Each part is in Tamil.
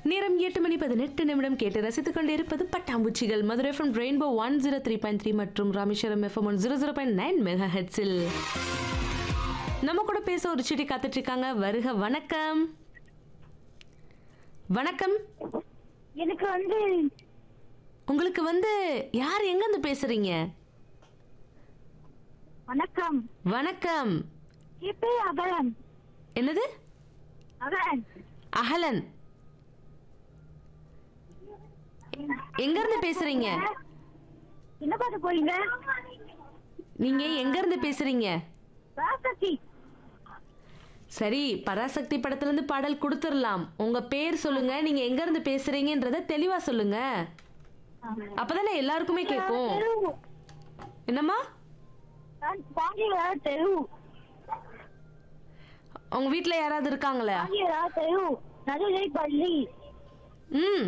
நேரம் எட்டு மணி பதினெட்டு நிமிடம் கேட்டு ரசித்துக் கொண்டிருப்பது பட்டாம்பூச்சிகள் Madurai F M Rainbow one zero three point three மற்றும் Rameswaram F M one zero zero point nine mega ஹெட்ஸில் நம்ம கூட பேச ஒரு சிட்டி காத்துட்டு இருக்காங்க வருக வணக்கம் வணக்கம் எனக்கு வந்து உங்களுக்கு வந்து யார் எங்கேருந்து பேசுறீங்க வணக்கம் வணக்கம் என் பேர் அகலன் என்னது அகலன் அகலன் எங்க இருந்து பேசுறீங்க என்ன பார்த்து போறீங்க நீங்க எங்க இருந்து பேசுறீங்க ராசக்தி சரி பராசக்தி படத்துல இருந்து பாடல் கொடுத்துடலாம் உங்க பேர் சொல்லுங்க நீங்க எங்க இருந்து பேசுறீங்கன்றத தெளிவா சொல்லுங்க அப்பதானே எல்லாருக்குமே கேட்கும் தெரு என்னம்மா பாண்டியரா தெரு உங்க வீட்ல யாராவது இருக்காங்களா பாண்டியரா தெரு நடுநிலை பள்ளி ம்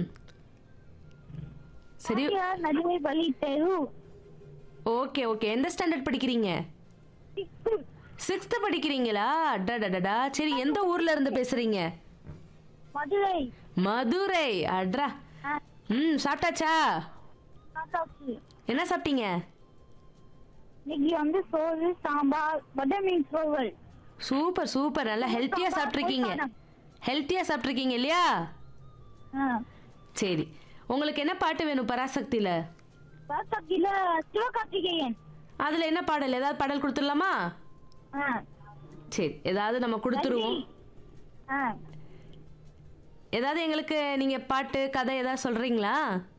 சரி பாண்டியரா நடுநிலை பள்ளி தெரு ஓகே ஓகே எந்த ஸ்டாண்டர்ட் படிக்கிறீங்க சிக்ஸ்த் படிக்கிறீங்களா அடடடடா சரி எந்த ஊர்ல இருந்து பேசுறீங்க மதுரை மதுரை அட்ரா ஆ, ம் சாப்பிட்டாச்சா ராசாக்தி. என்ன சாப்பிட்டீங்க இன்னைக்கு வந்து சோறு சாம்பார் பட்டர் மீன் சோறு சூப்பர் சூப்பர் நல்லா ஹெல்த்தியா சாப்பிட்ருக்கீங்க ஹெல்த்தியா சாப்பிட்ருக்கீங்க இல்லையா ஆ. சரி உங்களுக்கு என்ன பாட்டு வேணும் பராசக்தியில ராசாக்தியில சிவகார்த்திகேயன் அதுல என்ன பாடல் ஏதாவது பாடல் கொடுத்துடலாமா ஆ. சரி ஏதாவது நம்ம கொடுத்துருவோம் ஆ. ஏதாவது எங்களுக்கு நீங்க பாட்டு கதை ஏதாவது சொல்றீங்களா